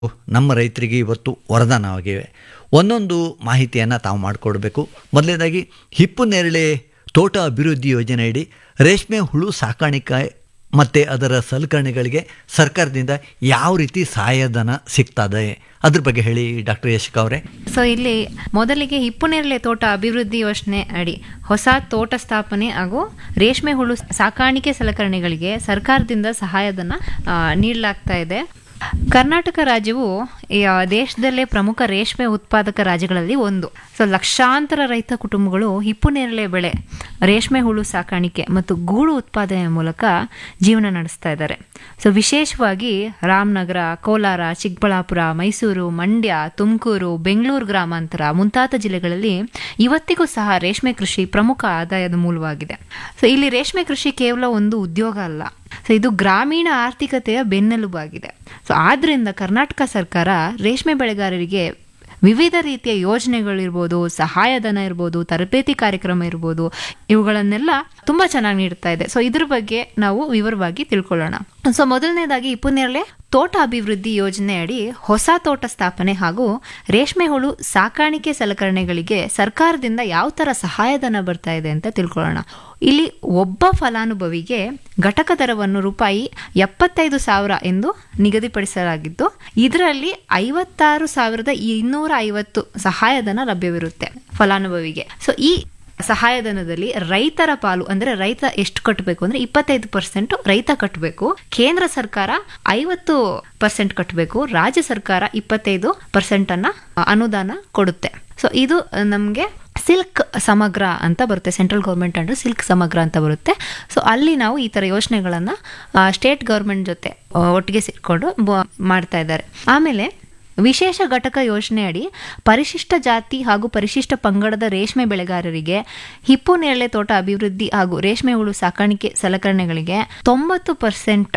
ನಮ್ಮ ರೈತರಿಗೆ ಇವತ್ತು ವರದಾನವಾಗಿವೆ ಒಂದೊಂದು ಮಾಹಿತಿಯನ್ನು ತಾವು ಮಾಡಿಕೊಡ್ಬೇಕು ಮೊದಲನೇದಾಗಿ ಹಿಪ್ಪು ನೇರಳೆ ತೋಟ ಅಭಿವೃದ್ಧಿ ಯೋಜನೆಯಡಿ ರೇಷ್ಮೆ ಹುಳು ಸಾಕಾಣಿಕೆ ಮತ್ತು ಅದರ ಸಲಕರಣೆಗಳಿಗೆ ಸರ್ಕಾರದಿಂದ ಯಾವ ರೀತಿ ಸಹಾಯಧನ ಸಿಗ್ತದೆ ಅದ್ರ ಬಗ್ಗೆ ಹೇಳಿ ಡಾಕ್ಟರ್ ಯಶಿಕಾ ಅವರೇ ಸೊ ಇಲ್ಲಿ ಮೊದಲಿಗೆ ಹಿಪ್ಪುನೇರಳೆ ತೋಟ ಅಭಿವೃದ್ಧಿ ಯೋಜನೆ ಅಡಿ ಹೊಸ ತೋಟ ಸ್ಥಾಪನೆ ಹಾಗೂ ರೇಷ್ಮೆ ಹುಳು ಸಾಕಾಣಿಕೆ ಸಲಕರಣೆಗಳಿಗೆ ಸರ್ಕಾರದಿಂದ ಸಹಾಯಧನ ಆ, ನೀಡಲಾಗ್ತಾ ಇದೆ ಕರ್ನಾಟಕ ರಾಜ್ಯವು ಈ, ಆ, ದೇಶದಲ್ಲೇ ಪ್ರಮುಖ ರೇಷ್ಮೆ ಉತ್ಪಾದಕ ರಾಜ್ಯಗಳಲ್ಲಿ ಒಂದು ಸೊ ಲಕ್ಷಾಂತರ ರೈತ ಕುಟುಂಬಗಳು ಹಿಪ್ಪುನೇರಳೆ ಬೆಳೆ ರೇಷ್ಮೆ ಹುಳು ಸಾಕಾಣಿಕೆ ಮತ್ತು ಗೂಡು ಉತ್ಪಾದನೆಯ ಮೂಲಕ ಜೀವನ ನಡೆಸ್ತಾ ಇದ್ದಾರೆ ಸೊ ವಿಶೇಷವಾಗಿ ರಾಮನಗರ ಕೋಲಾರ ಚಿಕ್ಕಬಳ್ಳಾಪುರ ಮೈಸೂರು ಮಂಡ್ಯ ತುಮಕೂರು ಬೆಂಗಳೂರು ಗ್ರಾಮಾಂತರ ಮುಂತಾದ ಜಿಲ್ಲೆಗಳಲ್ಲಿ ಇವತ್ತಿಗೂ ಸಹ ರೇಷ್ಮೆ ಕೃಷಿ ಪ್ರಮುಖ ಆದಾಯದ ಮೂಲವಾಗಿದೆ ಸೊ ಇಲ್ಲಿ ರೇಷ್ಮೆ ಕೃಷಿ ಕೇವಲ ಒಂದು ಉದ್ಯೋಗ ಅಲ್ಲ ಸೊ ಇದು ಗ್ರಾಮೀಣ ಆರ್ಥಿಕತೆಯ ಬೆನ್ನೆಲುಬಾಗಿದೆ ಸೊ ಆದ್ರಿಂದ ಕರ್ನಾಟಕ ಸರ್ಕಾರ ರೇಷ್ಮೆ ಬೆಳೆಗಾರರಿಗೆ ವಿವಿಧ ರೀತಿಯ ಯೋಜನೆಗಳಿರ್ಬೋದು ಸಹಾಯಧನ ಇರ್ಬೋದು ತರಬೇತಿ ಕಾರ್ಯಕ್ರಮ ಇರ್ಬೋದು ಇವುಗಳನ್ನೆಲ್ಲ ತುಂಬಾ ಚೆನ್ನಾಗಿ ನೀಡ್ತಾ ಇದೆ ಸೊ ಇದ್ರ ಬಗ್ಗೆ ನಾವು ವಿವರವಾಗಿ ತಿಳ್ಕೊಳ್ಳೋಣ ಸೊ ಮೊದಲನೇದಾಗಿ ಇಪ್ಪುನೇರಳೆ ತೋಟ ಅಭಿವೃದ್ಧಿ ಯೋಜನೆ ಅಡಿ ಹೊಸ ತೋಟ ಸ್ಥಾಪನೆ ಹಾಗೂ ರೇಷ್ಮೆ ಹುಳು ಸಾಕಾಣಿಕೆ ಸಲಕರಣೆಗಳಿಗೆ ಸರ್ಕಾರದಿಂದ ಯಾವ ತರ ಸಹಾಯಧನ ಬರ್ತಾ ಇದೆ ಅಂತ ತಿಳ್ಕೊಳ್ಳೋಣ ಇಲ್ಲಿ ಒಬ್ಬ ಫಲಾನುಭವಿಗೆ ಘಟಕ ದರವನ್ನು ರೂಪಾಯಿ ಎಪ್ಪತ್ತೈದು ಸಾವಿರ ಎಂದು ನಿಗದಿಪಡಿಸಲಾಗಿದ್ದು ಇದರಲ್ಲಿ ಐವತ್ತಾರು ಸಾವಿರದ ಇನ್ನೂರ ಐವತ್ತು ಸಹಾಯಧನ ಲಭ್ಯವಿರುತ್ತೆ ಫಲಾನುಭವಿಗೆ ಸೊ ಈ ಸಹಾಯಧನದಲ್ಲಿ ರೈತರ ಪಾಲು ಅಂದ್ರೆ ರೈತ ಎಷ್ಟು ಕಟ್ಟಬೇಕು ಅಂದ್ರೆ ಇಪ್ಪತ್ತೈದು ಪರ್ಸೆಂಟ್ ರೈತ ಕಟ್ಟಬೇಕು ಕೇಂದ್ರ ಸರ್ಕಾರ ಐವತ್ತು ಪರ್ಸೆಂಟ್ ಕಟ್ಟಬೇಕು ರಾಜ್ಯ ಸರ್ಕಾರ ಇಪ್ಪತ್ತೈದು ಪರ್ಸೆಂಟ್ ಅನ್ನ ಅನುದಾನ ಕೊಡುತ್ತೆ ಸೊ ಇದು ನಮಗೆ ಸಿಲ್ಕ್ ಸಮಗ್ರ ಅಂತ ಬರುತ್ತೆ ಸೆಂಟ್ರಲ್ ಗೌರ್ಮೆಂಟ್ ಅಂಡರ್ ಸಿಲ್ಕ್ ಸಮಗ್ರ ಅಂತ ಬರುತ್ತೆ ಸೊ ಅಲ್ಲಿ ನಾವು ಈ ಥರ ಯೋಜನೆಗಳನ್ನು ಸ್ಟೇಟ್ ಗೌರ್ಮೆಂಟ್ ಜೊತೆ ಆ, ಒಟ್ಟಿಗೆ ಸೇರಿಕೊಂಡು ಮಾಡ್ತಾ ಇದ್ದಾರೆ ಆಮೇಲೆ ವಿಶೇಷ ಘಟಕ ಯೋಜನೆಯಡಿ ಪರಿಶಿಷ್ಟ ಜಾತಿ ಹಾಗೂ ಪರಿಶಿಷ್ಟ ಪಂಗಡದ ರೇಷ್ಮೆ ಬೆಳೆಗಾರರಿಗೆ ಹಿಪ್ಪು ನೇರಳೆ ತೋಟ ಅಭಿವೃದ್ಧಿ ಹಾಗೂ ರೇಷ್ಮೆ ಹುಳು ಸಾಕಾಣಿಕೆ ಸಲಕರಣೆಗಳಿಗೆ ತೊಂಬತ್ತು ಪರ್ಸೆಂಟ್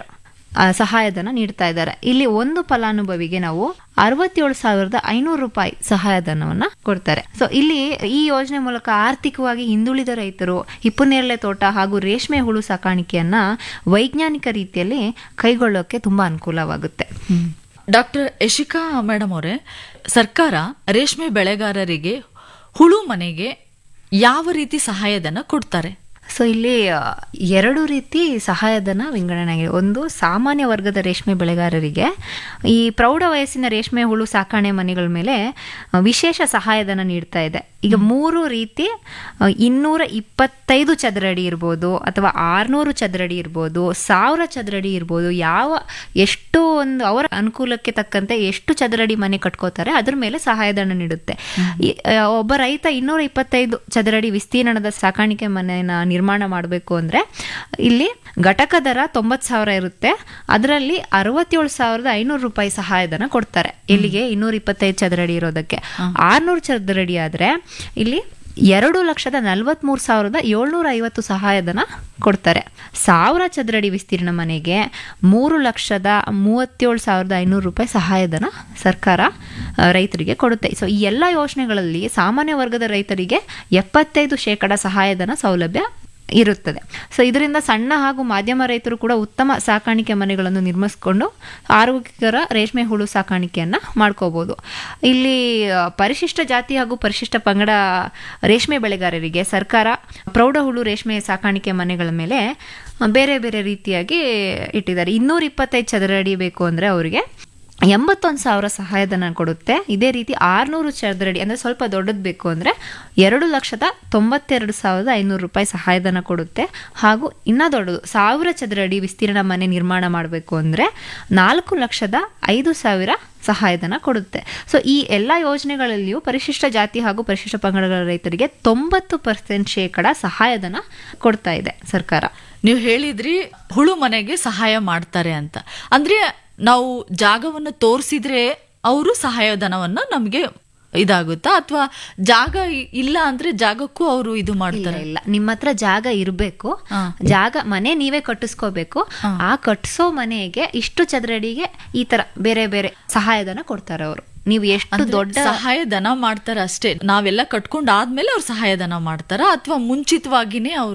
ಸಹಾಯಧನ ನೀಡ್ತಾ ಇದ್ದಾರೆ ಇಲ್ಲಿ ಒಂದು ಫಲಾನುಭವಿಗೆ ನಾವು ಅರವತ್ತೇಳು ಸಾವಿರದ ಐನೂರು ರೂಪಾಯಿ ಸಹಾಯಧನವನ್ನ ಕೊಡ್ತಾರೆ ಸೊ ಇಲ್ಲಿ ಈ ಯೋಜನೆ ಮೂಲಕ ಆರ್ಥಿಕವಾಗಿ ಹಿಂದುಳಿದ ರೈತರು ಹಿಪ್ಪು ನೇರಳೆ ತೋಟ ಹಾಗೂ ರೇಷ್ಮೆ ಹುಳು ಸಾಕಾಣಿಕೆಯನ್ನ ವೈಜ್ಞಾನಿಕ ರೀತಿಯಲ್ಲಿ ಕೈಗೊಳ್ಳೋಕೆ ತುಂಬಾ ಅನುಕೂಲವಾಗುತ್ತೆ ಡಾಕ್ಟರ್ ಯಶಿಕಾ ಮೇಡಮ್ ಅವರೇ ಸರ್ಕಾರ ರೇಷ್ಮೆ ಬೆಳೆಗಾರರಿಗೆ ಹುಳು ಮನೆಗೆ ಯಾವ ರೀತಿ ಸಹಾಯಧನ ಕೊಡ್ತಾರೆ ಸೊ ಇಲ್ಲಿ ಆ, ಎರಡು ರೀತಿ ಸಹಾಯಧನ ವಿಂಗಡಣೆ ಆಗಿದೆ ಒಂದು ಸಾಮಾನ್ಯ ವರ್ಗದ ರೇಷ್ಮೆ ಬೆಳೆಗಾರರಿಗೆ ಈ ಪ್ರೌಢ ವಯಸ್ಸಿನ ರೇಷ್ಮೆ ಹುಳು ಸಾಕಣೆ ಮನೆಗಳ ಮೇಲೆ ಆ, ವಿಶೇಷ ಸಹಾಯಧನ ನೀಡ್ತಾ ಇದೆ ಈಗ ಮೂರು ರೀತಿ ಆ, ಇನ್ನೂರ ಇಪ್ಪತ್ತೈದು ಚದರಡಿ ಇರ್ಬೋದು ಅಥವಾ ಆರ್ನೂರು ಚದರಡಿ ಇರ್ಬೋದು ಸಾವಿರ ಚದರಡಿ ಇರ್ಬೋದು ಯಾವ ಎಷ್ಟು ಒಂದು ಅವರ ಅನುಕೂಲಕ್ಕೆ ತಕ್ಕಂತೆ ಎಷ್ಟು ಚದರಡಿ ಮನೆ ಕಟ್ಕೋತಾರೆ ಅದ್ರ ಮೇಲೆ ಸಹಾಯಧನ ನೀಡುತ್ತೆ ಈ, ಆ, ಒಬ್ಬ ರೈತ ಇನ್ನೂರ ಇಪ್ಪತ್ತೈದು ಚದರಡಿ ವಿಸ್ತೀರ್ಣದ ಸಾಕಾಣಿಕೆ ಮನೆಯನ್ನ ನಿರ್ಮಾಣ ಮಾಡಬೇಕು ಅಂದ್ರೆ ಇಲ್ಲಿ ಘಟಕ ದರ ತೊಂಬತ್ ಸಾವಿರ ಇರುತ್ತೆ ಅದರಲ್ಲಿ ಅರವತ್ತೇಳು ಸಾವಿರದ ಐನೂರು ರೂಪಾಯಿ ಸಹಾಯಧನ ಕೊಡ್ತಾರೆ ಇಲ್ಲಿಗೆ ಇನ್ನೂರ ಇಪ್ಪತ್ತೈದು ಚದರಡಿ ಇರೋದಕ್ಕೆ ಆರ್ನೂರು ಚದರಡಿ ಆದ್ರೆ ಇಲ್ಲಿ ಎರಡು ಲಕ್ಷದ ನಲವತ್ಮೂರು ಸಾವಿರದ ಏಳ್ನೂರ ಐವತ್ತು ಸಹಾಯಧನ ಕೊಡ್ತಾರೆ ಸಾವಿರ ಚದರಡಿ ವಿಸ್ತೀರ್ಣ ಮನೆಗೆ ಮೂರು ಲಕ್ಷದ ಮೂವತ್ತೇಳು ಸಾವಿರದ ಐನೂರು ರೂಪಾಯಿ ಸಹಾಯಧನ ಸರ್ಕಾರ ಆ, ರೈತರಿಗೆ ಕೊಡುತ್ತೆ ಸೊ ಈ ಎಲ್ಲ ಯೋಜನೆಗಳಲ್ಲಿ ಸಾಮಾನ್ಯ ವರ್ಗದ ರೈತರಿಗೆ ಎಪ್ಪತ್ತೈದು ಶೇಕಡ ಸಹಾಯಧನ ಸೌಲಭ್ಯ ಇರುತ್ತದೆ ಸೊ ಇದರಿಂದ ಸಣ್ಣ ಹಾಗೂ ಮಾಧ್ಯಮ ರೈತರು ಕೂಡ ಉತ್ತಮ ಸಾಕಾಣಿಕೆ ಮನೆಗಳನ್ನು ನಿರ್ಮಿಸಿಕೊಂಡು ಆರೋಗ್ಯಕರ ರೇಷ್ಮೆ ಹುಳು ಸಾಕಾಣಿಕೆಯನ್ನ ಮಾಡ್ಕೋಬಹುದು ಇಲ್ಲಿ ಆ, ಪರಿಶಿಷ್ಟ ಜಾತಿ ಹಾಗೂ ಪರಿಶಿಷ್ಟ ಪಂಗಡ ರೇಷ್ಮೆ ಬೆಳೆಗಾರರಿಗೆ ಸರ್ಕಾರ ಪ್ರೌಢ ಹುಳು ರೇಷ್ಮೆ ಸಾಕಾಣಿಕೆ ಮನೆಗಳ ಮೇಲೆ ಆ, ಬೇರೆ ಬೇರೆ ರೀತಿಯಾಗಿ ಇಟ್ಟಿದ್ದಾರೆ ಇನ್ನೂರ ಇಪ್ಪತ್ತೈದು ಚದರ ಅಡಿ ಬೇಕು ಅಂದ್ರೆ ಅವರಿಗೆ ಎಂಬತ್ತೊಂದು ಸಾವಿರ ಸಹಾಯಧನ ಕೊಡುತ್ತೆ ಇದೇ ರೀತಿ ಆರ್ನೂರು ಚದರಡಿ ಅಂದ್ರೆ ಸ್ವಲ್ಪ ದೊಡ್ಡದು ಬೇಕು ಅಂದ್ರೆ ಎರಡು ಲಕ್ಷದ ತೊಂಬತ್ತೆರಡು ಸಾವಿರದ ಐನೂರು ರೂಪಾಯಿ ಸಹಾಯಧನ ಕೊಡುತ್ತೆ ಹಾಗೂ ಇನ್ನ ದೊಡ್ಡದು ಸಾವಿರ ಚದರಡಿ ವಿಸ್ತೀರ್ಣ ಮನೆ ನಿರ್ಮಾಣ ಮಾಡಬೇಕು ಅಂದ್ರೆ ನಾಲ್ಕು ಲಕ್ಷದ ಐದು ಸಾವಿರ ಸಹಾಯಧನ ಕೊಡುತ್ತೆ ಸೊ ಈ ಎಲ್ಲ ಯೋಜನೆಗಳಲ್ಲಿಯೂ ಪರಿಶಿಷ್ಟ ಜಾತಿ ಹಾಗೂ ಪರಿಶಿಷ್ಟ ಪಂಗಡಗಳ ರೈತರಿಗೆ ತೊಂಬತ್ತು ಪರ್ಸೆಂಟ್ ಶೇಕಡ ಸಹಾಯಧನ ಕೊಡ್ತಾ ಇದೆ ಸರ್ಕಾರ ನೀವು ಹೇಳಿದ್ರಿ ಹುಳು ಮನೆಗೆ ಸಹಾಯ ಮಾಡ್ತಾರೆ ಅಂತ ಅಂದ್ರೆ ನಾವು ಜಾಗವನ್ನು ತೋರಿಸಿದ್ರೆ ಅವರು ಸಹಾಯಧನವನ್ನ ನಮಗೆ ಇದಾಗುತ್ತಾ ಅಥವಾ ಜಾಗ ಇ- ಇಲ್ಲ ಅಂದ್ರೆ ಜಾಗಕ್ಕೂ ಅವರು ಇದು ಇಲ್ಲ ಮಾಡ್ತಾರೆ ಇಲ್ಲ ನಿಮ್ಮ ಹತ್ರ ಜಾಗ ಇರಬೇಕು ಜಾಗ ಮನೆ ನೀವೇ ಕಟ್ಟಿಸ್ಕೋಬೇಕು ಆ ಕಟ್ಟಿಸೋ ಮನೆಗೆ ಇಷ್ಟು ಚದರಡಿಗೆ ಈ ತರ ಬೇರೆ ಬೇರೆ ಸಹಾಯಧನ ಕೊಡ್ತಾರೆ ಅವರು ನೀವು ಎಷ್ಟು ಅಂದ್ರೆ ದೊಡ್ಡ ಸಹಾಯಧನ ಮಾಡ್ತಾರ ಅಷ್ಟೇ ನಾವೆಲ್ಲ ಕಟ್ಕೊಂಡ್ ಆದ್ಮೇಲೆ ಅವ್ರು ಸಹಾಯಧನ ಮಾಡ್ತಾರ ಅಥವಾ ಮುಂಚಿತವಾಗಿನೇ ಅವರು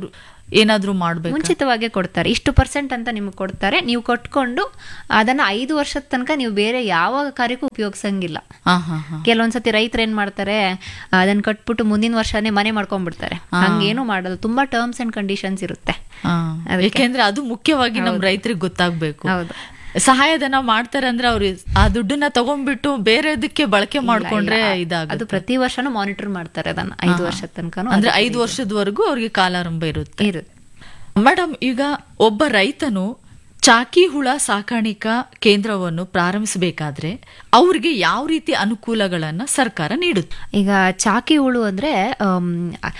ಏನಾದ್ರೂ ಮಾಡ್ಬೇಕು ಮುಂಚಿತವಾಗಿ ಕೊಡ್ತಾರೆ ಇಷ್ಟು ಪರ್ಸೆಂಟ್ ಅಂತ ನಿಮ್ಗೆ ಕೊಡ್ತಾರೆ ನೀವು ಕೊಟ್ಕೊಂಡು ಅದನ್ನ ಐದು ವರ್ಷದ ತನಕ ನೀವು ಬೇರೆ ಯಾವ ಕಾರ್ಯಕ್ಕೂ ಉಪಯೋಗಿಸಂಗಿಲ್ಲ ಹಾ ಹಾ ಹಾ ಕೆಲವೊಂದ್ಸತಿ ರೈತರು ಏನ್ ಮಾಡ್ತಾರೆ ಅದನ್ನ ಕಟ್ಬಿಟ್ಟು ಮುಂದಿನ ವರ್ಷನೇ ಮನೆ ಮಾಡ್ಕೊಂಡ್ಬಿಡ್ತಾರೆ ಹಂಗೇನು ಮಾಡಲ್ಲ ತುಂಬಾ ಟರ್ಮ್ಸ್ ಅಂಡ್ ಕಂಡೀಷನ್ಸ್ ಇರುತ್ತೆ ಹಾ. ಅದಕ್ಕೆ. ಯಾಕೆಂದ್ರೆ ಅದು ಮುಖ್ಯವಾಗಿ ನಮ್ ರೈತರಿಗೆ ಗೊತ್ತಾಗ್ಬೇಕು ಹೌದು. ಸಹಾಯಧನ ಮಾಡ್ತಾರೆ ಅಂದ್ರೆ ಅವ್ರು ಆ ದುಡ್ಡನ್ನ ತಗೊಂಡ್ಬಿಟ್ಟು ಬೇರೆದಕ್ಕೆ ಬಳಕೆ ಮಾಡ್ಕೊಂಡ್ರೆ ಅದು ಇದಾಗುತ್ತೆ ಪ್ರತಿ ವರ್ಷನೂ ಮಾನಿಟರ್ ಮಾಡ್ತಾರೆ ಅದನ್ನ ಐದು ವರ್ಷದ ತನಕನೂ ಅಂದ್ರೆ ಅದಕ್ಕೆ ಐದು ವರ್ಷದವರೆಗೂ ಅವ್ರಿಗೆ ಕಾಲಾರಂಭ ಇರುತ್ತೆ ಇರುತ್ತೆ ಮೇಡಮ್ ಈಗ ಒಬ್ಬ ರೈತನು ಚಾಕಿ ಹುಳ ಸಾಕಾಣಿಕಾ ಕೇಂದ್ರವನ್ನು ಪ್ರಾರಂಭಿಸಬೇಕಾದ್ರೆ ಅವ್ರಿಗೆ ಯಾವ ರೀತಿ ಅನುಕೂಲಗಳನ್ನ ಸರ್ಕಾರ ನೀಡುತ್ತೆ ಈಗ ಚಾಕಿ ಹುಳು ಅಂದ್ರೆ ಆಮ್,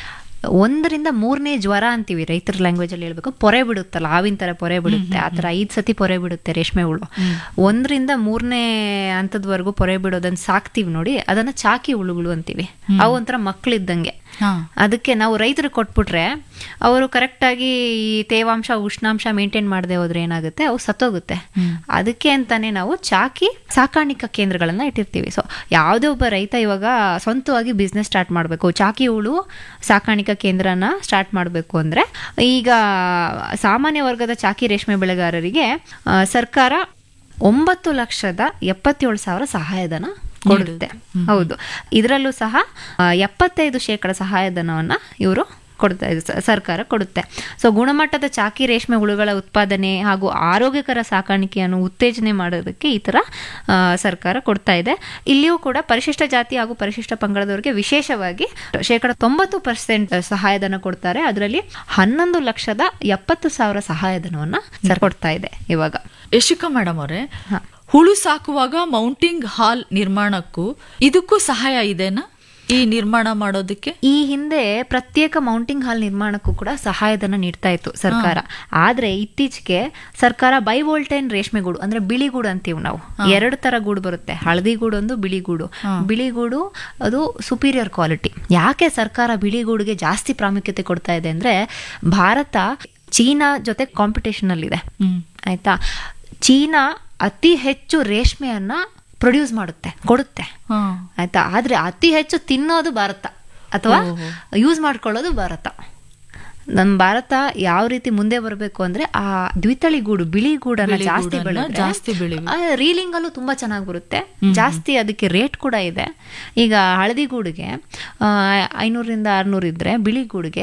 ಒಂದರಿಂದ ಮೂರನೇ ಜ್ವರ ಅಂತೀವಿ ರೈತರ ಲ್ಯಾಂಗ್ವೇಜ್ ಅಲ್ಲಿ ಹೇಳ್ಬೇಕು ಪೊರೆ ಬಿಡುತ್ತಲ್ಲ ಹಾವಿನ ತರ ಪೊರೆ ಬಿಡುತ್ತೆ ಆ ಥರ ಐದು ಸತಿ ಪೊರೆ ಬಿಡುತ್ತೆ ರೇಷ್ಮೆ ಹುಳು ಒಂದರಿಂದ ಮೂರನೇ ಹಂತದವರೆಗೂ ಪೊರೆ ಬಿಡೋದನ್ನ ಸಾಕ್ತಿವಿ ನೋಡಿ ಅದನ್ನ ಚಾಕಿ ಹುಳುಗಳು ಅಂತೀವಿ ಅವು ಒಂಥರ ಮಕ್ಕಳಿದ್ದಂಗೆ ಹಾ. ಅದಕ್ಕೆ ನಾವು ರೈತರಿಗೆ ಕೊಟ್ಬಿಟ್ರೆ ಅವರು ಕರೆಕ್ಟಾಗಿ ಈ ತೇವಾಂಶ ಉಷ್ಣಾಂಶ ಮೇಂಟೈನ್ ಮಾಡದೆ ಹೋದ್ರೆ ಏನಾಗುತ್ತೆ ಅವು ಸತ್ತೋಗುತ್ತೆ ಅದಕ್ಕೆ ಅಂತಾನೆ ನಾವು ಚಾಕಿ ಸಾಕಾಣಿಕಾ ಕೇಂದ್ರಗಳನ್ನ ಇಟ್ಟಿರ್ತೀವಿ ಸೊ ಯಾವುದೇ ಒಬ್ಬ ರೈತ ಇವಾಗ ಸ್ವಂತವಾಗಿ ಬಿಸ್ನೆಸ್ ಸ್ಟಾರ್ಟ್ ಮಾಡಬೇಕು ಚಾಕಿ ಹುಳು ಸಾಕಾಣಿಕಾ ಕೇಂದ್ರನ ಸ್ಟಾರ್ಟ್ ಮಾಡಬೇಕು ಅಂದ್ರೆ ಈಗ ಸಾಮಾನ್ಯ ವರ್ಗದ ಚಾಕಿ ರೇಷ್ಮೆ ಬೆಳೆಗಾರರಿಗೆ ಆ, ಸರ್ಕಾರ ಒಂಬತ್ತು ಲಕ್ಷದ ಎಪ್ಪತ್ತೇಳು ಸಾವಿರ ಸಹಾಯಧನ ಕೊಡುತ್ತೆ ಹೌದು ಇದರಲ್ಲೂ ಸಹ ಆ, ಎಪ್ಪತ್ತೈದು ಶೇಕಡ ಸಹಾಯಧನವನ್ನ ಇವರು ಕೊಡ್ತಾ ಇದೆ ಸ- ಸರ್ಕಾರ ಕೊಡುತ್ತೆ ಸೊ ಗುಣಮಟ್ಟದ ಚಾಕಿ ರೇಷ್ಮೆ ಹುಳುಗಳ ಉತ್ಪಾದನೆ ಹಾಗೂ ಆರೋಗ್ಯಕರ ಸಾಕಾಣಿಕೆಯನ್ನು ಉತ್ತೇಜನೆ ಮಾಡೋದಕ್ಕೆ ಈ ತರ ಆ, ಸರ್ಕಾರ ಕೊಡ್ತಾ ಇದೆ ಇಲ್ಲಿಯೂ ಕೂಡ ಪರಿಶಿಷ್ಟ ಜಾತಿ ಹಾಗೂ ಪರಿಶಿಷ್ಟ ಪಂಗಡದವರಿಗೆ ವಿಶೇಷವಾಗಿ ಶೇಕಡ ತೊಂಬತ್ತು ಪರ್ಸೆಂಟ್ ಸಹಾಯಧನ ಕೊಡ್ತಾರೆ ಅದರಲ್ಲಿ ಹನ್ನೊಂದು ಲಕ್ಷದ ಎಪ್ಪತ್ತು ಸಾವಿರ ಸಹಾಯಧನವನ್ನ ಸರ್ ಕೊಡ್ತಾ ಇದೆ ಇವಾಗ ಯಶಿಕಾ ಮೇಡಮ್ ಅವರೇ ಹುಳು ಸಾಕುವಾಗ ಮೌಂಟಿಂಗ್ ಹಾಲ್ ನಿರ್ಮಾಣಕ್ಕೂ ಇದಕ್ಕೂ ಸಹಾಯ ಇದೆನಾ ಈ ನಿರ್ಮಾಣ ಮಾಡೋದಕ್ಕೆ ಈ ಹಿಂದೆ ಪ್ರತ್ಯೇಕ ಮೌಂಟಿಂಗ್ ಹಾಲ್ ನಿರ್ಮಾಣಕ್ಕೂ ಕೂಡ ಸಹಾಯಧನ ನೀಡ್ತಾ ಇತ್ತು ಸರ್ಕಾರ ಆದ್ರೆ ಇತ್ತೀಚೆಗೆ ಸರ್ಕಾರ ಬೈವೋಲ್ಟೈನ್ ರೇಷ್ಮೆ ಗೂಡು ಅಂದ್ರೆ ಬಿಳಿ ಗೂಡು ಅಂತೀವಿ ನಾವು ಎರಡು ತರ ಗೂಡು ಬರುತ್ತೆ ಹಳದಿ ಗೂಡು ಒಂದು ಬಿಳಿ ಗೂಡು ಬಿಳಿ ಗೂಡು ಅದು ಸುಪೀರಿಯರ್ ಕ್ವಾಲಿಟಿ ಯಾಕೆ ಸರ್ಕಾರ ಬಿಳಿ ಗೂಡಿಗೆ ಜಾಸ್ತಿ ಪ್ರಾಮುಖ್ಯತೆ ಕೊಡ್ತಾ ಇದೆ ಅಂದ್ರೆ ಭಾರತ ಚೀನಾ ಜೊತೆ ಕಾಂಪಿಟೇಷನ್ ಅಲ್ಲಿದೆ ಹ್ಮ್. ಆಯ್ತಾ ಚೀನಾ ಅತಿ ಹೆಚ್ಚು ರೇಷ್ಮೆಯನ್ನ ಪ್ರೊಡ್ಯೂಸ್ ಮಾಡುತ್ತೆ ಕೊಡುತ್ತೆ ಹಾ. ಆಯ್ತಾ ಆದ್ರೆ ಅತಿ ಹೆಚ್ಚು ತಿನ್ನೋದು ಭಾರತ ಅಥವಾ ಯೂಸ್ ಮಾಡ್ಕೊಳ್ಳೋದು ಭಾರತ ನಮ್ಮ ಭಾರತ ಯಾವ ರೀತಿ ಮುಂದೆ ಬರಬೇಕು ಅಂದ್ರೆ ಆ ದ್ವಿತಳಿ ಗೂಡು ಬಿಳಿ ಗೂಡನ್ನ ಬಿಳಿ ಜಾಸ್ತಿ ಗೂಡನ್ನ ಬೆಳೆದ್ರೆ ಜಾಸ್ತಿ ಬೆಳಿಬೇಕು. ರೀಲಿಂಗ್ ಅಲ್ಲೂ ತುಂಬಾ ಚೆನ್ನಾಗಿ ಬರುತ್ತೆ ಜಾಸ್ತಿ ಅದಕ್ಕೆ ರೇಟ್ ಕೂಡ ಇದೆ ಈಗ ಹಳದಿ ಗೂಡಿಗೆ ಐನೂರಿಂದ ಆರ್ನೂರು ಇದ್ರೆ ಬಿಳಿ ಗೂಡಿಗೆ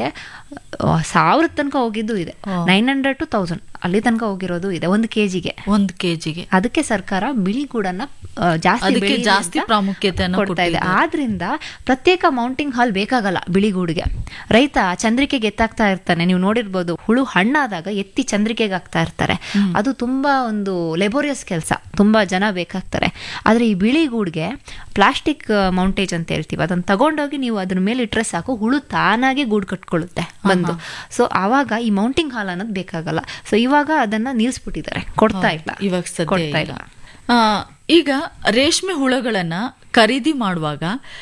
ಸಾವಿರದ ತನಕ ಹೋಗಿದ್ದು ಇದೆ ನೈನ್ ಹಂಡ್ರೆಡ್ ಟು ತೌಸಂಡ್ ಅಲ್ಲಿ ತನಕ ಹೋಗಿರೋದು ಇದೆ ಒಂದು ಕೆಜಿಗೆ ಒಂದ್ ಕೆಜಿಗೆ ಅದಕ್ಕೆ ಸರ್ಕಾರ ಬಿಳಿ ಗೂಡನ್ನ ಆ, ಜಾಸ್ತಿ ಅದಕ್ಕೆ ಬೆಳೀಲಿ ಜಾಸ್ತಿ ಅಂತ ಪ್ರಾಮುಖ್ಯತೆಯನ್ನು ಕೊಡ್ತಾ ಇದೆ ಕೊಟ್ಟಿದ್ದಾರೆ. ಆದ್ರಿಂದ ಪ್ರತ್ಯೇಕ ಮೌಂಟಿಂಗ್ ಹಾಲ್ ಬೇಕಾಗಲ್ಲ ಬಿಳಿಗೂಡಿಗೆ ರೈತ ಚಂದ್ರಿಕೆಗೆ ಎತ್ತಾಗ್ತಾ ಇರ್ತಾನೆ ನೀವು ನೋಡಿರ್ಬೋದು ಹುಳು ಹಣ್ಣಾದಾಗ ಎತ್ತಿ ಚಂದ್ರಿಕೆಗೆ ಹಾಕ್ತಾ ಇರ್ತಾರೆ ಅದು ತುಂಬಾ ಒಂದು ಲೆಬೋರಿಯಸ್ ಕೆಲಸ ತುಂಬಾ ಜನ ಬೇಕಾಗ್ತಾರೆ ಆದ್ರೆ ಈ ಬಿಳಿಗೂಡ್ಗೆ ಪ್ಲಾಸ್ಟಿಕ್ ಮೌಂಟೇಜ್ ಅಂತ ಹೇಳ್ತೀವಿ ಅದನ್ನ ತಗೊಂಡೋಗಿ ನೀವು ಅದ್ರ ಮೇಲೆ ಇಟ್ರೆ ಸಾಕು ಹುಳು ತಾನಾಗೆ ಗೂಡು ಕಟ್ಕೊಳ್ಳುತ್ತೆ ಬಂದು ಸೊ ಆವಾಗ ಈ ಮೌಂಟಿಂಗ್ ಹಾಲ್ ಅನ್ನೋದು ಬೇಕಾಗಲ್ಲ ಸೊ ಇವಾಗ ಅದನ್ನ ನಿಲ್ಸ್ಬಿಟ್ಟಿದ್ದಾರೆ ಕೊಡ್ತಾ ಇಲ್ಲ ಇವಾಗ ಸದ್ಯ ಕೊಡ್ತಾ ಇಲ್ಲ ಇಲ್ಲ ಆ, ಈಗ ರೇಷ್ಮೆ ಹುಳಗಳನ್ನ ಖರೀದಿ ಮಾಡುವಾಗ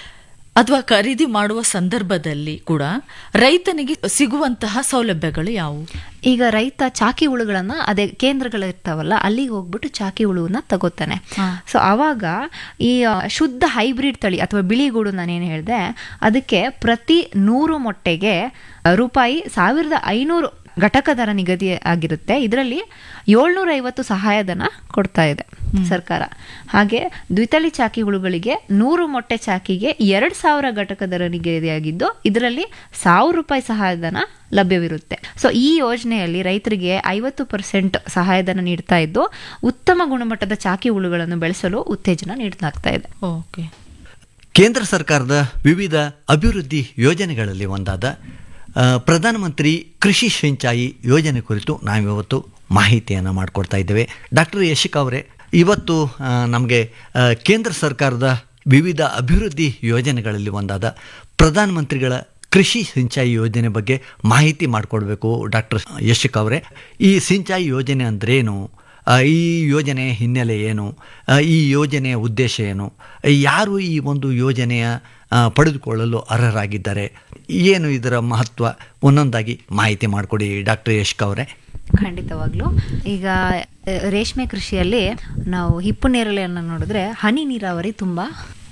ಅಥವಾ ಖರೀದಿ ಮಾಡುವ ಸಂದರ್ಭದಲ್ಲಿ ಕೂಡ ರೈತನಿಗೆ ಸಿಗುವಂತಹ ಸೌಲಭ್ಯಗಳು ಯಾವುವು ಈಗ ರೈತ ಚಾಕಿ ಹುಳುಗಳನ್ನ ಅದೇ ಕೇಂದ್ರಗಳಿರ್ತಾವಲ್ಲ ಅಲ್ಲಿಗೆ ಹೋಗ್ಬಿಟ್ಟು ಚಾಕಿ ಹುಳುವನ್ನ ತಗೋತಾನೆ ಸೊ ಅವಾಗ ಈ ಆ, ಶುದ್ಧ ಹೈಬ್ರಿಡ್ ತಳಿ ಅಥವಾ ಬಿಳಿಗೂಡು ನಾನೇನು ಹೇಳಿದೆ ಅದಕ್ಕೆ ಪ್ರತಿ ನೂರು ಮೊಟ್ಟೆಗೆ ಆ, ರೂಪಾಯಿ ಸಾವಿರದ ಐನೂರು ಘಟಕ ದರ ನಿಗದಿ ಆಗಿರುತ್ತೆ ಇದರಲ್ಲಿ ಏಳ್ನೂರ ಐವತ್ತು ಸಹಾಯಧನ ಕೊಡ್ತಾ ಇದೆ ಸರ್ಕಾರ ಹಾಗೆ ದ್ವಿತಳಿ ಚಾಕಿ ಹುಳುಗಳಿಗೆ ನೂರು ಮೊಟ್ಟೆ ಚಾಕಿಗೆ ಎರಡ್ ಸಾವಿರ ಘಟಕ ದರ ನಿಗದಿಯಾಗಿದ್ದು ಇದರಲ್ಲಿ ಸಾವಿರ ರೂಪಾಯಿ ಸಹಾಯಧನ ಲಭ್ಯವಿರುತ್ತೆ ಸೊ ಈ ಯೋಜನೆಯಲ್ಲಿ ರೈತರಿಗೆ ಐವತ್ತು ಪರ್ಸೆಂಟ್ ಸಹಾಯಧನ ನೀಡ್ತಾ ಇದ್ದು ಉತ್ತಮ ಗುಣಮಟ್ಟದ ಚಾಕಿ ಹುಳುಗಳನ್ನು ಬೆಳೆಸಲು ಉತ್ತೇಜನ ನೀಡಲಾಗ್ತಾ ಇದೆ ಓಕೆ ಕೇಂದ್ರ ಸರ್ಕಾರದ ವಿವಿಧ ಅಭಿವೃದ್ಧಿ ಯೋಜನೆಗಳಲ್ಲಿ ಒಂದಾದ ಆ, ಪ್ರಧಾನಮಂತ್ರಿ ಕೃಷಿ ಸಿಂಚಾಯಿ ಯೋಜನೆ ಕುರಿತು ನಾವಿವತ್ತು ಮಾಹಿತಿಯನ್ನು ಮಾಡಿಕೊಡ್ತಾ ಇದ್ದೇವೆ ಡಾಕ್ಟರ್ ಯಶಿಕಾ ಅವರೇ ಇವತ್ತು ನಮಗೆ ಕೇಂದ್ರ ಸರ್ಕಾರದ ವಿವಿಧ ಅಭಿವೃದ್ಧಿ ಯೋಜನೆಗಳಲ್ಲಿ ಒಂದಾದ ಪ್ರಧಾನಮಂತ್ರಿಗಳ ಕೃಷಿ ಸಿಂಚಾಯಿ ಯೋಜನೆ ಬಗ್ಗೆ ಮಾಹಿತಿ ಮಾಡಿಕೊಡ್ಬೇಕು ಡಾಕ್ಟರ್ ಯಶಿಕಾ ಅವರೇ ಈ ಸಿಂಚಾಯಿ ಯೋಜನೆ ಅಂದ್ರೇನು ಆ, ಈ ಯೋಜನೆಯ ಹಿನ್ನೆಲೆ ಏನು ಆ, ಈ ಯೋಜನೆಯ ಉದ್ದೇಶ ಏನು ಯಾರು ಈ ಒಂದು ಯೋಜನೆಯ ಆ, ಪಡೆದುಕೊಳ್ಳಲು ಅರ್ಹರಾಗಿದ್ದಾರೆ ಏನು ಇದರ ಮಹತ್ವ ಒಂದೊಂದಾಗಿ ಮಾಹಿತಿ ಮಾಡಿಕೊಡಿ ಡಾಕ್ಟರ್ ಯಶ್ಕ ಅವರೇ ಖಂಡಿತವಾಗ್ಲೂ ಈಗ ಆ, ರೇಷ್ಮೆ ಕೃಷಿಯಲ್ಲಿ ನಾವು ಹಿಪ್ಪು ನೇರಳೆಯನ್ನು ನೋಡಿದ್ರೆ ಹನಿ ನೀರಾವರಿ ತುಂಬಾ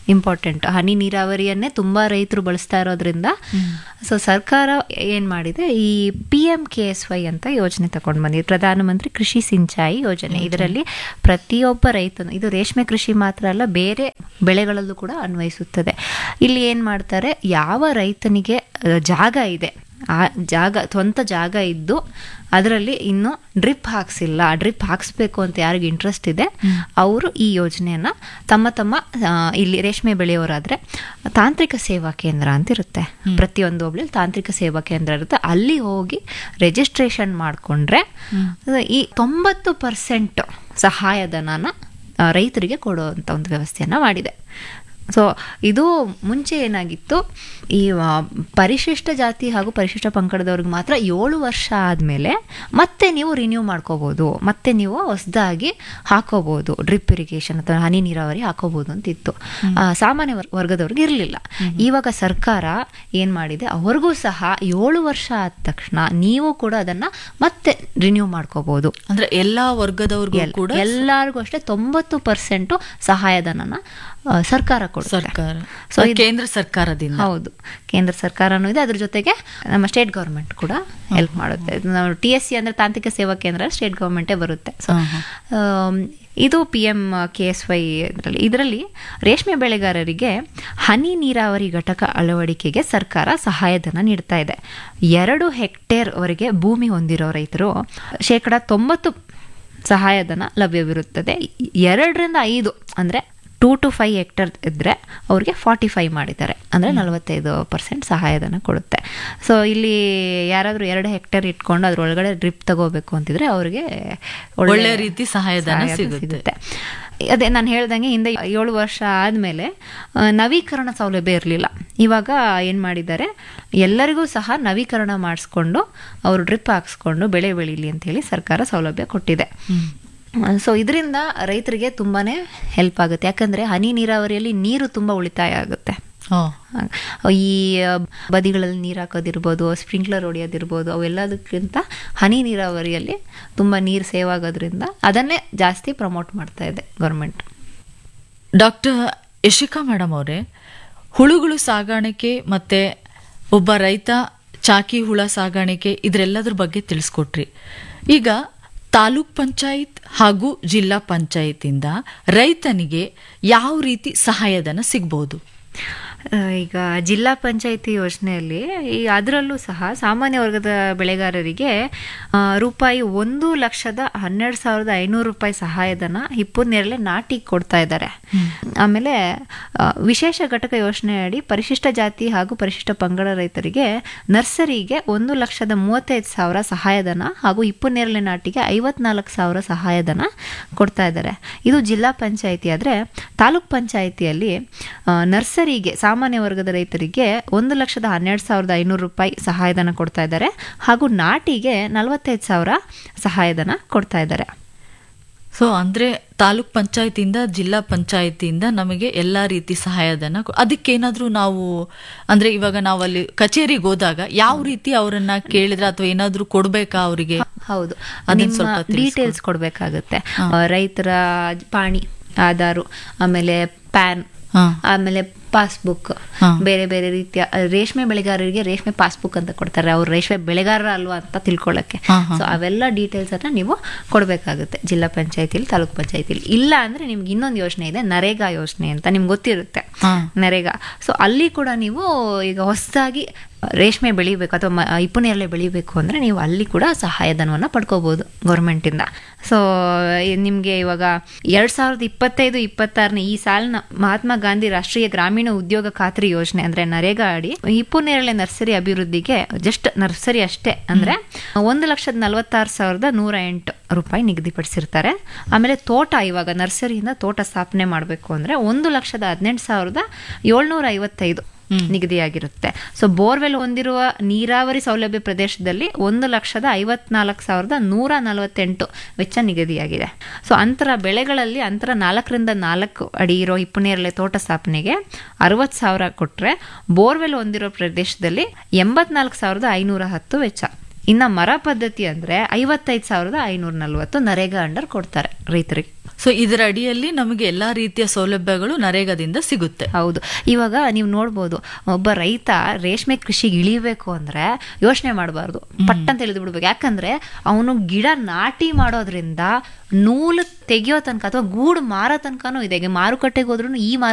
ಇಂಪಾರ್ಟೆಂಟ್ ಹನಿ ನೀರಾವರಿಯನ್ನೇ ತುಂಬಾ ರೈತರು ಬಳಸ್ತಾ ಇರೋದ್ರಿಂದ ಸೊ ಸರ್ಕಾರ ಏನ್ ಮಾಡಿದೆ ಈ P M K S Y ಅಂತ ಯೋಜನೆ ತಗೊಂಡು ಬಂದಿದೆ ಪ್ರಧಾನಮಂತ್ರಿ ಕೃಷಿ ಸಿಂಚಾಯಿ ಯೋಜನೆ ಇದರಲ್ಲಿ ಪ್ರತಿಯೊಬ್ಬ ರೈತನು ಇದು ರೇಷ್ಮೆ ಕೃಷಿ ಮಾತ್ರ ಅಲ್ಲ ಬೇರೆ ಬೆಳೆಗಳಲ್ಲೂ ಕೂಡ ಅನ್ವಯಿಸುತ್ತದೆ ಇಲ್ಲಿ ಏನ್ ಮಾಡ್ತಾರೆ ಯಾವ ರೈತನಿಗೆ ಆ, ಜಾಗ ಇದೆ ಆ ಜಾಗ ಸ್ವಂತ ಜಾಗ ಇದ್ದು ಅದರಲ್ಲಿ ಇನ್ನು ಡ್ರಿಪ್ ಹಾಕ್ಸಿಲ್ಲ ಡ್ರಿಪ್ ಹಾಕ್ಸ್ಬೇಕು ಅಂತ ಯಾರಿಗೆ ಇಂಟ್ರೆಸ್ಟ್ ಇದೆ ಅವರು ಈ ಯೋಜನೆಯನ್ನ ತಮ್ಮ ತಮ್ಮ ಆ, ಇಲ್ಲಿ ರೇಷ್ಮೆ ಬೆಳೆಯೋರಾದ್ರೆ ತಾಂತ್ರಿಕ ಸೇವಾ ಕೇಂದ್ರ ಅಂತ ಇರುತ್ತೆ ಪ್ರತಿಯೊಂದು ಒಬ್ಳಿ ತಾಂತ್ರಿಕ ಸೇವಾ ಕೇಂದ್ರ ಇರುತ್ತೆ ಅಲ್ಲಿ ಹೋಗಿ ರಿಜಿಸ್ಟ್ರೇಷನ್ ಮಾಡಿಕೊಂಡ್ರೆ ಈ ತೊಂಬತ್ತು ಪರ್ಸೆಂಟ್ ಸಹಾಯಧನನ ಆ, ರೈತರಿಗೆ ಕೊಡುವಂಥ ಒಂದು ವ್ಯವಸ್ಥೆಯನ್ನ ಮಾಡಿದೆ ಸೊ ಇದು ಮುಂಚೆ ಏನಾಗಿತ್ತು ಈ ಆ, ಪರಿಶಿಷ್ಟ ಜಾತಿ ಹಾಗೂ ಪರಿಶಿಷ್ಟ ಪಂಗಡದವ್ರಿಗೆ ಮಾತ್ರ ಏಳು ವರ್ಷ ಆದಮೇಲೆ ಮತ್ತೆ ನೀವು ರಿನ್ಯೂ ಮಾಡ್ಕೋಬೋದು ಮತ್ತೆ ನೀವು ಹೊಸದಾಗಿ ಹಾಕೋಬೋದು ಡ್ರಿಪ್ ಇರಿಗೇಷನ್ ಅಥವಾ ಹನಿ ನೀರಾವರಿ ಹಾಕೋಬೋದು ಅಂತ ಇತ್ತು ಆ, ಸಾಮಾನ್ಯ ವರ್- ವರ್ಗದವ್ರಿಗೆ ಇರಲಿಲ್ಲ ಇವಾಗ ಸರ್ಕಾರ ಏನು ಮಾಡಿದೆ ಅವ್ರಿಗೂ ಸಹ ಏಳು ವರ್ಷ ಆದ ತಕ್ಷಣ ನೀವು ಕೂಡ ಅದನ್ನ ಮತ್ತೆ ರಿನ್ಯೂ ಮಾಡ್ಕೋಬೋದು ಅಂದ್ರೆ ಎಲ್ಲಾ ವರ್ಗದವ್ರಿಗೂ ಎಲ್- ಕೂಡ ಎಲ್ಲರಿಗೂ ಅಷ್ಟೇ ತೊಂಬತ್ತು ಪರ್ಸೆಂಟ್ ಸಹಾಯಧನನ ಆ, ಸರ್ಕಾರ ಕೊಡುತ್ತೆ ಸರ್ಕಾರ ಸೊ ಇದು- ಕೇಂದ್ರ ಸರ್ಕಾರದಿಂದ ಹೌದು ಕೇಂದ್ರ ಸರ್ಕಾರನೂ ಇದೆ ಅದ್ರ ಜೊತೆಗೆ ನಮ್ಮ ಸ್ಟೇಟ್ ಗೌರ್ಮೆಂಟ್ ಕೂಡ ಹೆಲ್ಪ್ ಮಾಡುತ್ತೆ ಇದು ನಾವು ಟಿ ಎಸ್ ಸಿ ಅಂದ್ರೆ ತಾಂತ್ರಿಕ ಸೇವಾ ಕೇಂದ್ರ ಸ್ಟೇಟ್ ಗೌರ್ಮೆಂಟೇ ಬರುತ್ತೆ ಸೊ ಹಾ, ಆಮ್, ಇದು P M K S Y ಇದರಲ್ಲಿ ಇದರಲ್ಲಿ ರೇಷ್ಮೆ ಬೆಳೆಗಾರರಿಗೆ ಹನಿ ನೀರಾವರಿ ಘಟಕ ಅಳವಡಿಕೆಗೆ ಸರ್ಕಾರ ಸಹಾಯಧನ ನೀಡ್ತಾ ಇದೆ ಎರಡು ಹೆಕ್ಟೇರ್ ವರೆಗೆ ಭೂಮಿ ಹೊಂದಿರೋ ರೈತರು ಶೇಕಡ ತೊಂಬತ್ತು ಸಹಾಯಧನ ಲಭ್ಯವಿರುತ್ತದೆ ಎರಡರಿಂದ ಐದು ಅಂದ್ರೆ ಟೂ ಟು ಫೈವ್ ಹೆಕ್ಟರ್ ಇದ್ರೆ ಅವ್ರಿಗೆ ಫಾರ್ಟಿ ಫೈವ್ ಮಾಡಿದ್ದಾರೆ ಅಂದ್ರೆ ನಲವತ್ತೈದು ಪರ್ಸೆಂಟ್ ಸಹಾಯಧನ ಕೊಡುತ್ತೆ ಸೊ ಇಲ್ಲಿ ಯಾರಾದರೂ ಎರಡು ಹೆಕ್ಟೇರ್ ಇಟ್ಕೊಂಡು ಅದ್ರೊಳಗಡೆ ಡ್ರಿಪ್ ತಗೋಬೇಕು ಅಂತಿದ್ರೆ ಅವ್ರಿಗೆ ಒಳ್ಳೆ ರೀತಿ ಸಹಾಯಧನ ಸಿಗುತ್ತೆ. ಅದೇ ನಾನು ಹೇಳ್ದಂಗೆ ಹಿಂದೆ ಏಳು ವರ್ಷ ಆದಮೇಲೆ ನವೀಕರಣ ಸೌಲಭ್ಯ ಇರಲಿಲ್ಲ ಇವಾಗ ಏನು ಮಾಡಿದ್ದಾರೆ ಎಲ್ಲರಿಗೂ ಸಹ ನವೀಕರಣ ಮಾಡಿಸ್ಕೊಂಡು ಅವರು ಡ್ರಿಪ್ ಹಾಕ್ಸ್ಕೊಂಡು ಬೆಳೆ ಬೆಳೀಲಿ ಅಂತ ಹೇಳಿ ಸರ್ಕಾರ ಸೌಲಭ್ಯ ಕೊಟ್ಟಿದೆ ಸೊ ಇದರಿಂದ ರೈತರಿಗೆ ತುಂಬಾನೇ ಹೆಲ್ಪ್ ಆಗುತ್ತೆ ಯಾಕಂದ್ರೆ ಹನಿ ನೀರಾವರಿಯಲ್ಲಿ ನೀರು ತುಂಬಾ ಉಳಿತಾಯ ಆಗುತ್ತೆ ಓ, ಈ ಬದಿಗಳಲ್ಲಿ ನೀರು ಹಾಕೋದಿರ್ಬೋದು ಸ್ಪ್ರಿಂಕ್ಲರ್ ಹೊಡೆಯೋದಿರ್ಬೋದು ಅವೆಲ್ಲದಕ್ಕಿಂತ ಹನಿ ನೀರಾವರಿಯಲ್ಲಿ ತುಂಬ ನೀರು ಸೇವ್ ಆಗೋದ್ರಿಂದ ಅದನ್ನೇ ಜಾಸ್ತಿ ಪ್ರಮೋಟ್ ಮಾಡ್ತಾ ಇದೆ ಗೌರ್ಮೆಂಟ್ ಡಾಕ್ಟರ್ ಯಶಿಕಾ ಮೇಡಮ್ ಅವರೇ ಹುಳುಗಳು ಸಾಗಾಣಿಕೆ ಮತ್ತೆ ಒಬ್ಬ ರೈತ ಚಾಕಿ ಹುಳ ಸಾಗಾಣಿಕೆ ಇದರೆಲ್ಲದ್ರ ಬಗ್ಗೆ ತಿಳಿಸ್ಕೊಟ್ರಿ ಈಗ ತಾಲೂಕ್ ಪಂಚಾಯತ್ ಹಾಗೂ ಜಿಲ್ಲಾ ಪಂಚಾಯತಿಂದ ರೈತನಿಗೆ ಯಾವ ರೀತಿ ಸಹಾಯಧನ ಸಿಗ್ಬೋದು ಆ, ಈಗ ಜಿಲ್ಲಾ ಪಂಚಾಯಿತಿ ಯೋಜನೆಯಲ್ಲಿ ಈ ಅದರಲ್ಲೂ ಸಹ ಸಾಮಾನ್ಯ ವರ್ಗದ ಬೆಳೆಗಾರರಿಗೆ ಆ, ರೂಪಾಯಿ ಒಂದು ಲಕ್ಷದ ಹನ್ನೆರಡು ಸಾವಿರದ ಐನೂರು ರೂಪಾಯಿ ಸಹಾಯಧನ ಹಿಪ್ಪು ನೇರಳೆ ನಾಟಿ ಕೊಡ್ತಾ ಇದ್ದಾರೆ ಆಮೇಲೆ ಆ, ವಿಶೇಷ ಘಟಕ ಯೋಜನೆಯಡಿ ಪರಿಶಿಷ್ಟ ಜಾತಿ ಹಾಗೂ ಪರಿಶಿಷ್ಟ ಪಂಗಡ ರೈತರಿಗೆ ನರ್ಸರಿಗೆ ಒಂದು ಲಕ್ಷದ ಮೂವತ್ತೈದು ಸಾವಿರ ಸಹಾಯಧನ ಹಾಗೂ ಹಿಪ್ಪು ನೇರಳೆ ನಾಟಿಗೆ ಐವತ್ನಾಲ್ಕು ಸಾವಿರ ಸಹಾಯಧನ ಕೊಡ್ತಾ ಇದ್ದಾರೆ ಇದು ಜಿಲ್ಲಾ ಪಂಚಾಯಿತಿ ಆದರೆ ತಾಲೂಕ್ ಪಂಚಾಯಿತಿಯಲ್ಲಿ ಆ, ನರ್ಸರಿಗೆ ಸಾಮಾನ್ಯ ವರ್ಗದ ರೈತರಿಗೆ ಒಂದು ಲಕ್ಷದ ಹನ್ನೆರಡು ಸಾವಿರದ ಐನೂರು ರೂಪಾಯಿ ಸಹಾಯಧನ ಕೊಡ್ತಾ ಇದ್ದಾರೆ ಹಾಗೂ ನಾಟಿಗೆ ನಲವತ್ತೈದು ಸಾವಿರ ಸಹಾಯಧನ ಕೊಡ್ತಾ ಇದ್ದಾರೆ ಸೊ ಅಂದ್ರೆ ತಾಲೂಕ್ ಪಂಚಾಯತಿಯಿಂದ ಜಿಲ್ಲಾ ಪಂಚಾಯತಿಯಿಂದ ನಮಗೆ ಎಲ್ಲಾ ರೀತಿ ಸಹಾಯಧನ ಕೊ- ಅದಕ್ಕೇನಾದ್ರೂ ನಾವು ಅಂದ್ರೆ ಇವಾಗ ನಾವು ಅಲ್ಲಿ ಕಚೇರಿಗೆ ಹೋದಾಗ ಯಾವ ರೀತಿ ಅವರನ್ನ ಕೇಳಿದ್ರೆ ಅಥವಾ ಏನಾದ್ರೂ ಕೊಡ್ಬೇಕಾ ಅವರಿಗೆ ಹೌದು ಅದನ್ನ ನಿಮ್ಮ ಸ್ವಲ್ಪ ತಿಳಿಸ್ಕೊಡಿ. ಡೀಟೇಲ್ಸ್ ಕೊಡಬೇಕಾಗುತ್ತೆ ರೈತರ ಪಾಣಿ ಆಧಾರು ಆಮೇಲೆ ಪ್ಯಾನ್ ಹಾ. ಆಮೇಲೆ ಪಾಸ್ಬುಕ್ ಹಾ. ಬೇರೆ ಬೇರೆ ರೀತಿಯ ರೇಷ್ಮೆ ಬೆಳೆಗಾರರಿಗೆ ರೇಷ್ಮೆ ಪಾಸ್ಬುಕ್ ಅಂತ ಕೊಡ್ತಾರೆ ಅವ್ರು ರೇಷ್ಮೆ ಬೆಳೆಗಾರರ ಅಲ್ವಾ ಅಂತ ತಿಳ್ಕೊಳ್ಳಕ್ಕೆ ಹಾ, ಹಾ. ಸೊ ಅವೆಲ್ಲ ಡೀಟೇಲ್ಸ್ ಅನ್ನ ನೀವು ಕೊಡಬೇಕಾಗುತ್ತೆ ಜಿಲ್ಲಾ ಪಂಚಾಯತಿಲಿ ತಾಲೂಕ್ ಪಂಚಾಯತಿಲಿ ಇಲ್ಲ ಅಂದ್ರೆ ನಿಮ್ಗೆ ಇನ್ನೊಂದು ಯೋಜನೆ ಇದೆ ನರೇಗಾ ಯೋಜನೆ ಅಂತ ನಿಮ್ಗೆ ಗೊತ್ತಿರುತ್ತೆ ಹಾ. ನರೇಗಾ ಸೊ ಅಲ್ಲಿ ಕೂಡ ನೀವು ಈಗ ಹೊಸದಾಗಿ ರೇಷ್ಮೆ ಬೆಳಿಬೇಕು ಅಥವಾ ಮ- ಹಿಪ್ಪು ನೇರಳೆ ಬೆಳಿಬೇಕು ಅಂದರೆ ನೀವು ಅಲ್ಲಿ ಕೂಡ ಸಹಾಯಧನವನ್ನು ಪಡ್ಕೋಬೋದು ಗೌರ್ಮೆಂಟಿಂದ ಸೊ ನಿಮಗೆ ಇವಾಗ ಎರಡು ಸಾವಿರದ ಇಪ್ಪತ್ತೈದು ಇಪ್ಪತ್ತಾರನೇ ಈ ಸಾಲಿನ ಮಹಾತ್ಮ ಗಾಂಧಿ ರಾಷ್ಟ್ರೀಯ ಗ್ರಾಮೀಣ ಉದ್ಯೋಗ ಖಾತ್ರಿ ಯೋಜನೆ ಅಂದರೆ ನರೇಗಾ ಅಡಿ ಹಿಪ್ಪು ನೇರಳೆ ನರ್ಸರಿ ಅಭಿವೃದ್ಧಿಗೆ ಜಸ್ಟ್ ನರ್ಸರಿ ಅಷ್ಟೇ ಅಂದರೆ ಒಂದು ಲಕ್ಷದ ನಲವತ್ತಾರು ಸಾವಿರದ ನೂರ ಎಂಟು ರೂಪಾಯಿ ನಿಗದಿಪಡಿಸಿರ್ತಾರೆ ಆಮೇಲೆ ತೋಟ ಇವಾಗ ನರ್ಸರಿಯಿಂದ ತೋಟ ಸ್ಥಾಪನೆ ಮಾಡಬೇಕು ಅಂದರೆ ಒಂದು ಲಕ್ಷದ ಹದಿನೆಂಟು ಸಾವಿರದ ಏಳ್ನೂರ ಐವತ್ತೈದು ನಿಗದಿಯಾಗಿರುತ್ತೆ ಸೊ ಬೋರ್ವೆಲ್ ಹೊಂದಿರುವ ನೀರಾವರಿ ಸೌಲಭ್ಯ ಪ್ರದೇಶದಲ್ಲಿ ಒಂದು ಲಕ್ಷದ ಐವತ್ನಾಲ್ಕು ಸಾವಿರದ ನೂರ ನಲವತ್ತೆಂಟು ವೆಚ್ಚ ನಿಗದಿಯಾಗಿದೆ ಸೊ ಅಂತರ ಬೆಳೆಗಳಲ್ಲಿ ಅಂತರ ನಾಲ್ಕರಿಂದ ನಾಲ್ಕು ಅಡಿ ಇರೋ ಹಿಪ್ಪುನೇರಳೆ ತೋಟ ಸ್ಥಾಪನೆಗೆ ಅರವತ್ತು ಸಾವಿರ ಕೊಟ್ಟರೆ ಬೋರ್ವೆಲ್ ಹೊಂದಿರೋ ಪ್ರದೇಶದಲ್ಲಿ ಎಂಬತ್ನಾಲ್ಕು ಸಾವಿರದ ಐನೂರ ಹತ್ತು ವೆಚ್ಚ ಇನ್ನ ಮರ ಪದ್ಧತಿ ಅಂದ್ರೆ ಐವತ್ತೈದು ಸಾವಿರದ ಐನೂರ ನಲ್ವತ್ತು ನರೇಗಾ ಅಂಡರ್ ಕೊಡ್ತಾರೆ ರೈತರಿಗೆ ಸೊ ಇದರ ಅಡಿಯಲ್ಲಿ ನಮಗೆ ಎಲ್ಲಾ ರೀತಿಯ ಸೌಲಭ್ಯಗಳು ನರೇಗಾದಿಂದ ಸಿಗುತ್ತೆ ಹೌದು ಇವಾಗ ನೀವು ನೋಡ್ಬೋದು ಒಬ್ಬ ರೈತ ರೇಷ್ಮೆ ಕೃಷಿಗೆ ಇಳಿಬೇಕು ಅಂದ್ರೆ ಯೋಚನೆ ಮಾಡಬಾರ್ದು ಪಟ್ ಅಂತ ಇಳಿದು ಬಿಡ್ಬೇಕು ಯಾಕಂದ್ರೆ ಅವನು ಗಿಡ ನಾಟಿ ಮಾಡೋದ್ರಿಂದ ನೂಲು ತೆಗಿಯೋ ತನಕ ಅಥವಾ ಗೂಡು ಮಾರೋ ತನಕನೂ ಇದೆ ಈಗ ಮಾರುಕಟ್ಟೆಗೆ ಹೋದ್ರೂ ಈ